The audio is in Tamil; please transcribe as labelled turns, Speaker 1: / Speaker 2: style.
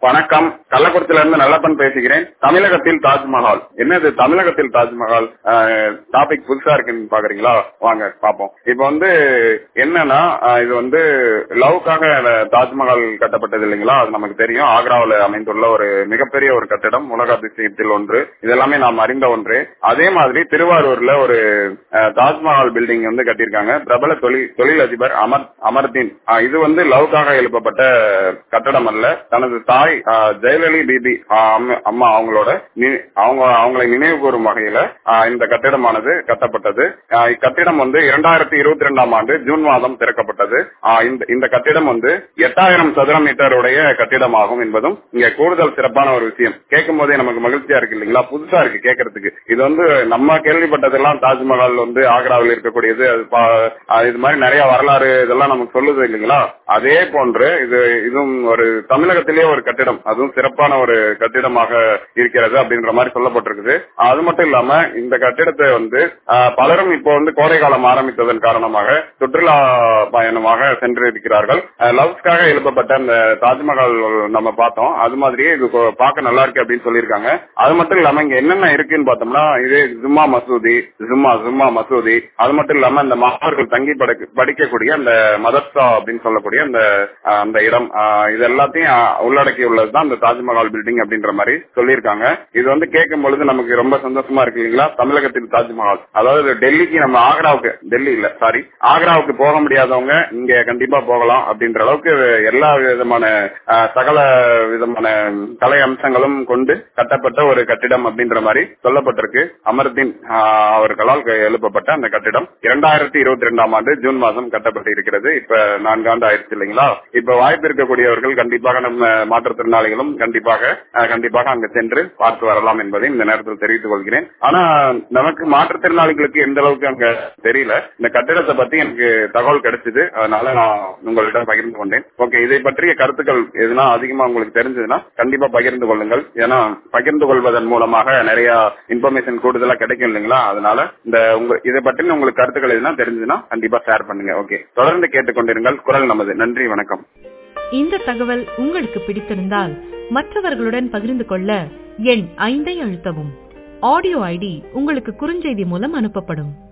Speaker 1: வணக்கம் கள்ளக்குறிச்சியில இருந்து நல்லப்பன் பேசுகிறேன் தமிழகத்தில் தாஜ்மஹால் என்னது தமிழகத்தில் தாஜ்மஹால் டாபிக் புதுசா இருக்குன்னு பாக்குறீங்களா வாங்க பாப்போம் இப்ப வந்து என்னன்னா அஹ், இது வந்து லவ்க்காக தாஜ்மஹால் கட்டப்பட்டது இல்லைங்களா அது நமக்கு தெரியும் ஆக்ராவில் அமைந்துள்ள ஒரு மிகப்பெரிய ஒரு கட்டிடம் உலக அதிசயத்தில் ஒன்று இதெல்லாமே நாம் அறிந்த ஒன்று அதே மாதிரி திருவாரூர்ல ஒரு அஹ், தாஜ்மஹால் பில்டிங் வந்து கட்டியிருக்காங்க பிரபல தொழில் தொழிலதிபர் அமர் அமர்தீன் அஹ், இது வந்து லவ்க்காக எழுப்பப்பட்ட கட்டடம் அல்ல தனது தாய் அஹ், ஜெயலலி பிபி அஹ், அம்ம- அம்மா அவங்களோட நி- அவங்க அவங்களை நினைவு கூறும் வகையில அஹ், இந்த கட்டிடமானது கட்டப்பட்டது அஹ், இக்கட்டிடம் வந்து இரண்டாயிரத்தி இருபத்தி ரெண்டாம் ஆண்டு ஜூன் மாதம் திறக்கப்பட்டது அஹ், இந்த- இந்த கட்டிடம் வந்து எட்டாயிரம் சதுர மீட்டர் உடைய கட்டிடமாகும் என்பதும் இங்க கூடுதல் சிறப்பான ஒரு விஷயம் கேட்கும் போதே நமக்கு மகிழ்ச்சியா இருக்கு இல்லைங்களா புதுசா இருக்கு கேட்கறதுக்கு இது வந்து நம்ம கேள்விப்பட்டதெல்லாம் தாஜ்மஹால் வந்து ஆக்ராவில் இருக்கக்கூடியது அது பா- அஹ், இது மாதிரி நிறைய வரலாறு இதெல்லாம் நமக்கு சொல்லுது இல்லைங்களா அதே போன்று இது இதுவும் ஒரு தமிழகத்திலேயே ஒரு கட்டிடம் அதுவும் சிறப்பான ஒரு கட்டிடமாக இருக்கிறது அப்படின்ற மாதிரி சொல்லப்பட்டிருக்குது அது மட்டும் இல்லாம இந்த கட்டிடத்தை வந்து அஹ், பலரும் இப்போ வந்து கோடை காலம் ஆரம்பித்ததன் காரணமாக சுற்றுலா பயணமாக சென்று இருக்கிறார்கள் அஹ், லவ்ஸ்க்காக எழுப்பப்பட்ட அந்த தாஜ்மஹால் நம்ம பார்த்தோம் அது மாதிரியே இது கொ- பார்க்க நல்லா இருக்கு அப்படின்னு சொல்லியிருக்காங்க அது மட்டும் இல்லாம இங்க என்னென்ன இருக்குன்னு பார்த்தோம்னா இது ஜும்மா மசூதி ஜும்மா ஜும்மா மசூதி அது மட்டும் இல்லாம இந்த மாணவர்கள் தங்கி படுக்க- படிக்கக்கூடிய அந்த மதர்சா அப்படின்னு சொல்லக்கூடிய அந்த அஹ், அந்த இடம் அஹ், இது எல்லாத்தையும் அஹ், உள்ளடக்கி உள்ளதுதான் இந்த தாஜ்மஹால் பில்டிங் அப்படின்ற மாதிரி சொல்லியிருக்காங்க இது வந்து கேட்கும் பொழுது நமக்கு ரொம்ப சந்தோஷமா இருக்கு இல்லைங்களா தமிழகத்தில் தாஜ்மஹால் அதாவது டெல்லிக்கு நம்ம ஆக்ராவுக்கு டெல்லி இல்ல சாரி ஆக்ராவுக்கு போக முடியாதவங்க இங்க கண்டிப்பா போகலாம் அப்படின்ற அளவுக்கு எல்லா விதமான அஹ், சகல விதமான கலை அம்சங்களும் கொண்டு கட்டப்பட்ட ஒரு கட்டிடம் அப்படின்ற மாதிரி சொல்லப்பட்டிருக்கு அமர்தீன் அஹ், அவர்களால் க- எழுப்பப்பட்ட அந்த கட்டிடம் இரண்டாயிரத்தி இருபத்தி ரெண்டாம் ஆண்டு ஜூன் மாதம் கட்டப்பட்டு இருக்கிறது இப்ப நான்கு ஆண்டு ஆயிடுச்சு இல்லைங்களா இப்ப வாய்ப்பு இருக்கக்கூடியவர்கள் கண்டிப்பாக நம்ம மாற்றுத்திறனாளிகளும் கண்டிப்பாக அஹ், கண்டிப்பாக அங்க சென்று பார்த்து வரலாம் என்பதை இந்த நேரத்தில் தெரிவித்துக் கொள்கிறேன் ஆனா நமக்கு மாற்றுத்திறனாளிகளுக்கு எந்த அளவுக்கு அங்க தெரியல இந்த கட்டிடத்தை பத்தி எனக்கு தகவல் கிடைச்சது அதனால நான் உங்களிடம் பகிர்ந்து கொண்டேன் ஓகே இதை பற்றிய கருத்துக்கள் எதுனா அதிகமா உங்களுக்கு தெரிஞ்சதுன்னா கண்டிப்பா பகிர்ந்து கொள்ளுங்கள் ஏன்னா பகிர்ந்து கொள்வதன் மூலமாக நிறைய இன்ஃபர்மேஷன் கூடுதலா கிடைக்கும் இல்லைங்களா அதனால இந்த உங்க இதை பற்றி உங்களுக்கு கருத்துக்கள் எதுனா தெரிஞ்சுன்னா கண்டிப்பா ஷேர் பண்ணுங்க ஓகே தொடர்ந்து கேட்டுக்கொண்டிருங்கள் குரல் நமது நன்றி வணக்கம்
Speaker 2: இந்த தகவல் உங்களுக்கு பிடித்திருந்தால் மற்றவர்களுடன் பகிர்ந்து கொள்ள எண் ஐந்தை அழுத்தவும் ஆடியோ ஐடி உங்களுக்கு குறுஞ்செய்தி மூலம் அனுப்பப்படும்